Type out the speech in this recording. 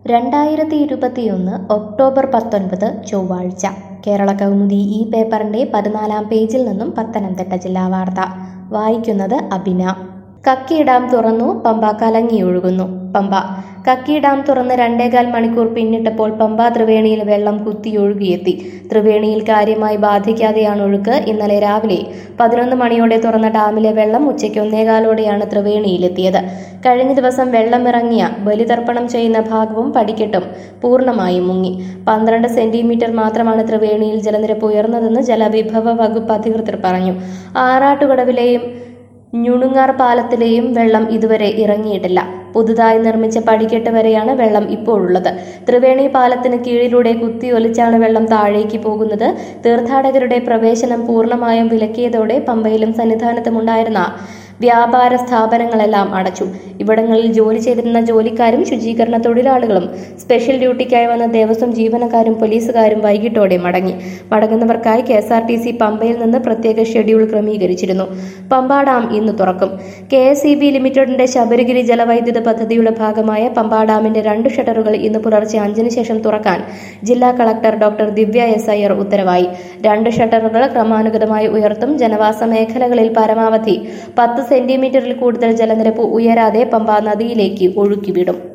രണ്ടായിരത്തി ഇരുപത്തിയൊന്ന് ഒക്ടോബർ പത്തൊൻപത് ചൊവ്വാഴ്ച കേരള കൗമുദി ഈ പേപ്പറിന്റെ പതിനാലാം പേജിൽ നിന്നും പത്തനംതിട്ട ജില്ലാ വാർത്ത വായിക്കുന്നത് അബിന കക്കി ഡാം തുറന്നു പമ്പ കലങ്ങിയൊഴുകുന്നു പമ്പ കക്കി ഡാം തുറന്ന് രണ്ടേകാൽ മണിക്കൂർ പിന്നിട്ടപ്പോൾ പമ്പ ത്രിവേണിയിൽ വെള്ളം കുത്തിയൊഴുകിയെത്തി ത്രിവേണിയിൽ കാര്യമായി ബാധിക്കാതെയാണ് ഒഴുക്ക് ഇന്നലെ രാവിലെ പതിനൊന്ന് മണിയോടെ തുറന്ന ഡാമിലെ വെള്ളം ഉച്ചയ്ക്ക് ഒന്നേകാലോടെയാണ് ത്രിവേണിയിലെത്തിയത് കഴിഞ്ഞ ദിവസം വെള്ളമിറങ്ങിയ ബലിതർപ്പണം ചെയ്യുന്ന ഭാഗവും പടിക്കെട്ടും പൂർണ്ണമായും മുങ്ങി പന്ത്രണ്ട് സെന്റിമീറ്റർ മാത്രമാണ് ത്രിവേണിയിൽ ജലനിരപ്പ് ഉയർന്നതെന്ന് ജലവിഭവ വകുപ്പ് അധികൃതർ പറഞ്ഞു ആറാട്ടുകടവിലെയും ഞുണുങ്ങാർ പാലത്തിലെയും വെള്ളം ഇതുവരെ ഇറങ്ങിയിട്ടില്ല പുതുതായി നിർമ്മിച്ച പടിക്കെട്ട് വരെയാണ് വെള്ളം ഇപ്പോഴുള്ളത് ത്രിവേണി പാലത്തിന് കീഴിലൂടെ കുത്തിയൊലിച്ചാണ് വെള്ളം താഴേക്ക് പോകുന്നത് തീർത്ഥാടകരുടെ പ്രവേശനം പൂർണ്ണമായും വിലക്കിയതോടെ പമ്പയിലും സന്നിധാനത്തുമുണ്ടായിരുന്ന വ്യാപാര സ്ഥാപനങ്ങളെല്ലാം അടച്ചു ഇവിടങ്ങളിൽ ജോലി ചെയ്തിരുന്ന ജോലിക്കാരും ശുചീകരണ തൊഴിലാളികളും സ്പെഷ്യൽ ഡ്യൂട്ടിക്കായി വന്ന ദേവസ്വം ജീവനക്കാരും പോലീസുകാരും വൈകിട്ടോടെ മടങ്ങി മടങ്ങുന്നവർക്കായി K S R T C പമ്പയിൽ നിന്ന് പ്രത്യേക ഷെഡ്യൂൾ ക്രമീകരിച്ചിരുന്നു പമ്പ ഡാം ഇന്ന് തുറക്കും കെ എസ് ഇ ബി ലിമിറ്റഡിന്റെ ശബരിഗിരി ജലവൈദ്യുത പദ്ധതിയുടെ ഭാഗമായ പമ്പ ഡാമിന്റെ രണ്ട് ഷട്ടറുകൾ ഇന്ന് പുലർച്ചെ അഞ്ചിന് ശേഷം തുറക്കാൻ ജില്ലാ collector doctor Divya S Iyer ഉത്തരവായി രണ്ട് ഷട്ടറുകൾ ക്രമാനുഗതമായി ഉയർത്തും ജനവാസ മേഖലകളിൽ പരമാവധി പത്ത് സെന്റിമീറ്ററിൽ കൂടുതൽ ജലനിരപ്പ് ഉയരാതെ പമ്പ നദിയിലേക്ക് ഒഴുക്കിവിടും